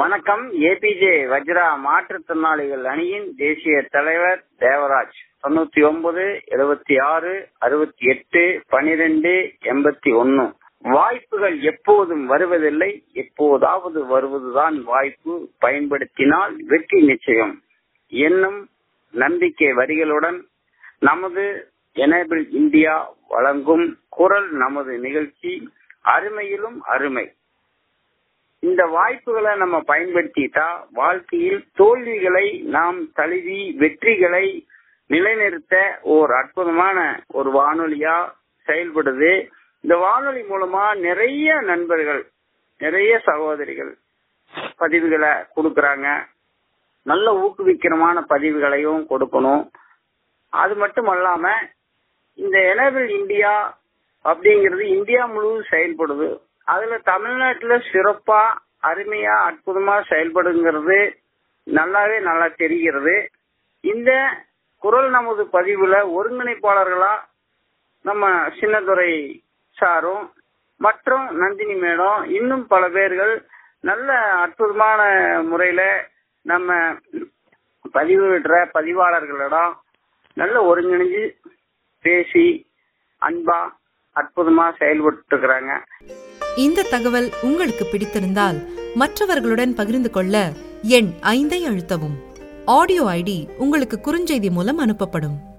வணக்கம் ஏபிஜே வஜ்ரா மாற்றுத்திறனாளிகள் அணியின் தேசிய தலைவர் தேவராஜ் தொண்ணூத்தி ஒன்பது எழுபத்தி ஆறு அறுபத்தி எட்டு பனிரெண்டு எண்பத்தி ஒன்னு வாய்ப்புகள் எப்போதும் வருவதில்லை எப்போதாவது வருவதுதான் வாய்ப்பு பயன்படுத்தினால் வெற்றி நிச்சயம் என்னும் நம்பிக்கை வரிகளுடன் நமது எனேபிள் இந்தியா வழங்கும் குரல் நமது நிகழ்ச்சி அருமையிலும் அருமை இந்த வாய்ப்புகளை நம்ம பயன்படுத்திட்டா வாழ்க்கையில் தோல்விகளை நாம் தழுவி வெற்றிகளை நிலைநிறுத்த ஓர் அற்புதமான ஒரு வானொலியா செயல்படுது இந்த வானொலி மூலமா நிறைய நண்பர்கள் நிறைய சகோதரிகள் பதிவுகளை கொடுக்கறாங்க நல்ல ஊக்குவிக்கிறமான பதிவுகளையும் கொடுக்கணும் அது மட்டும் அல்லாம இந்த எனேபிள் இந்தியா அப்படிங்கிறது இந்தியா முழுவதும் செயல்படுது அதுல தமிழ்நாட்டுல சிறப்பா அருமையா அற்புதமா செயல்படுங்கிறது நல்லாவே நல்லா தெரிகிறது இந்த குரல் நமது பதிவுல ஒருங்கிணைப்பாளர்களா நம்ம சின்னதுரை சாரும் மற்றும் நந்தினி மேடம் இன்னும் பல பேர்கள் நல்ல அற்புதமான முறையில நம்ம பதிவிடுற பதிவாளர்களிடம் நல்ல ஒருங்கிணைஞ்சு பேசி அன்பா அற்புதமா செயல்பட்டு இருக்கிறாங்க இந்த தகவல் உங்களுக்கு பிடித்திருந்தால் மற்றவர்களுடன் பகிர்ந்து கொள்ள எண் ஐந்தை அழுத்தவும் ஆடியோ ஐடி உங்களுக்கு குறுஞ்செய்தி மூலம் அனுப்பப்படும்